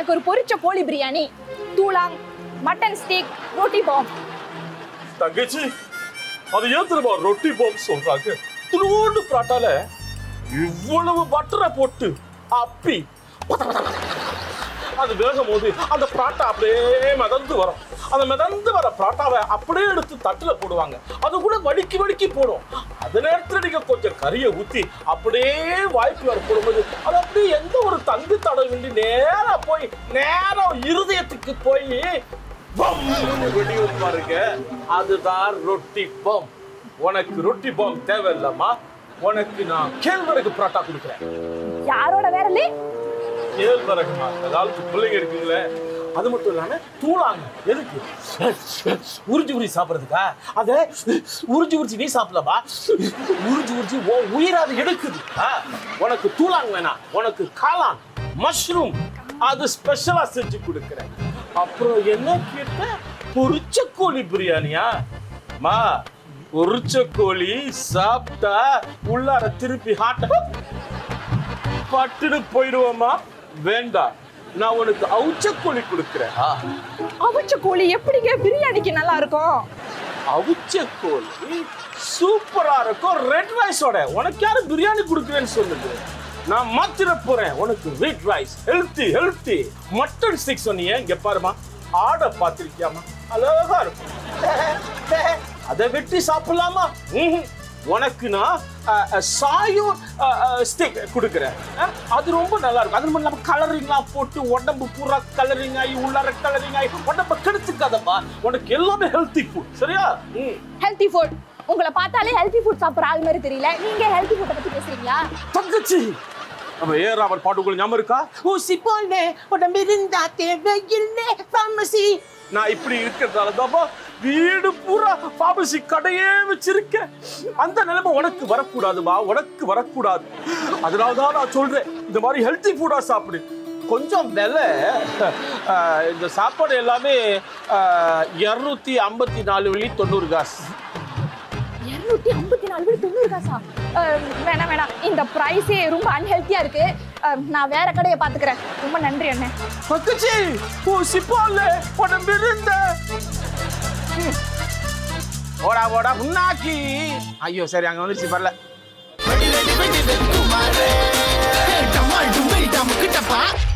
எனக்கு ஒரு பொரிச்ச கோழி பிரியாணி தூளாங் மட்டன் ஸ்டீக் ரோட்டி பாம் தங்கச்சி அது ஏன் தெரியுமா ரொட்டி பாம் சொல்றாங்க துளூண்டு பராட்டால இவ்வளவு பட்டரை போட்டு அப்பி அது வேகும் போது அந்த பராட்டா அப்படியே மிதந்து வரும் அந்த மிதந்து வர பராட்டாவை அப்படியே எடுத்து தட்டுல போடுவாங்க அது கூட வடிக்கி வடிக்கி போடும் அது நேரத்துல நீங்க கொஞ்சம் கறியை ஊத்தி அப்படியே வாய்ப்பு வர போடும்போது அது அப்படியே எந்த ஒரு தங்கு தடவின்றி நேரா போய் நேரா இருதயத்துக்கு போய் பம்னு வெடியும் பாருங்க அதுதான் ரொட்டி பம் உனக்கு ரொட்டி பம் தேவையில்லம்மா உனக்கு நான் கேழ்வரகு பரோட்டா கொடுக்குறேன் யாரோட விரலு கேழ்வரகுமா அதாவது பிள்ளைங்க இருக்குங்களே அது மட்டும் இல்லாம தூளாங்க எதுக்கு உறிஞ்சி உறிஞ்சி சாப்பிடுறதுக்கா அத உறிஞ்சி உறிஞ்சி நீ சாப்பிடலாமா உறிஞ்சி உறிஞ்சி ஓ உயிரை அது எடுக்குது ஆ, உனக்கு தூளாங்க வேணாம் உனக்கு காளான் மஷ்ரூம் அது ஸ்பெஷலா செஞ்சு கொடுக்குறேன் அப்புறம் என்ன கேட்ட பொரிச்ச கோழி பிரியாணியா மா பொரிச்ச கோழி சாப்பிட்டா உள்ளார திருப்பி ஹாட்ட பட்டுன்னு போயிடுவோமா வேண்டாம் நான் உனக்கு அவுச்ச கோழி கொடுக்குறேன் ஆ, அவிச்ச கோழி எப்படிங்க பிரியாணிக்கு நல்லா இருக்கும் அவிச்ச கோழி சூப்பரா இருக்கும் ரெட் ரைஸோட உனக்கு யாரு பிரியாணி கொடுக்குறேன்னு சொல்லுது நான் மாத்திர போறேன் உனக்கு wheat rice healthy healthy mutton stick சொன்னீங்க இங்க பாருமா ஆடை பார்த்திருக்கியாமா அழகா இருக்கும் அதை வெட்டி சாப்பிடலாமா ம்ஹும். உனக்கு நான் அஹ், அஹ், சாயூர் ஸ்டிக் கொடுக்குறேன் அஹ், அது ரொம்ப நல்லா இருக்கும் அது மட்டும் இல்லாமல் கலரிங்லாம் போட்டு உடம்பு பூரா கலரிங் ஆகி உள்ளார கலரிங் ஆகி உடம்ப கெடுத்துக்காதப்பா உனக்கு எல்லாமே ஹெல்த்தி ஃபுட் சரியா ம் ஹெல்த்தி ஃபுட் உங்களை பார்த்தாலே ஹெல்த்தி ஃபுட் சாப்பிட்ற ஆள் மாதிரி தெரியல நீங்க ஹெல்த்தி ஃபுட்டை பத்தி பேசுறீங்களா தங்கச்சி நம்ம ஏர் அவர் பாட்டுக்குள்ள ஞாபகம் இருக்கா ஊசி போல்வே உடம்பிருந்தா தேவையில்லை ஃபார்மசி நான் இப்படி இருக்கிறதால தான்ப்பா வீடு பூரா ஃபார்மசி கடையே வச்சிருக்கேன் அந்த நிலைமை உனக்கு வரக்கூடாதுமா உனக்கு வரக்கூடாது அதனால தான் நான் சொல்றேன் இந்த மாதிரி ஹெல்த்தி ஃபுட்டா சாப்பிடு கொஞ்சம் விலை அஹ், இந்த சாப்பாடு எல்லாமே இரநூத்தி ஐம்பத்தி நாலு வெள்ளி தொண்ணூறு காசு இருநூத்தி ஐம்பத்தி நாலு பேர் தொண்ணூறு காசா அஹ், வேணாம் வேணாம் இந்த ப்ரைஸே ரொம்ப அன்ஹெல்த்தியா இருக்கு அஹ், நான் வேற கடையை பாத்துக்கிறேன் ரொம்ப நன்றி அண்ணே பக்கச்சி ஊசி போல உடம்பு இருந்த ஓடா ஓடா முன்னாக்கி ஐயோ சரி அங்க வந்துருச்சு வரல வெடி வெடி வெடி வெடி குமாரே டமால் டுமில் டமுக்கு டப்பா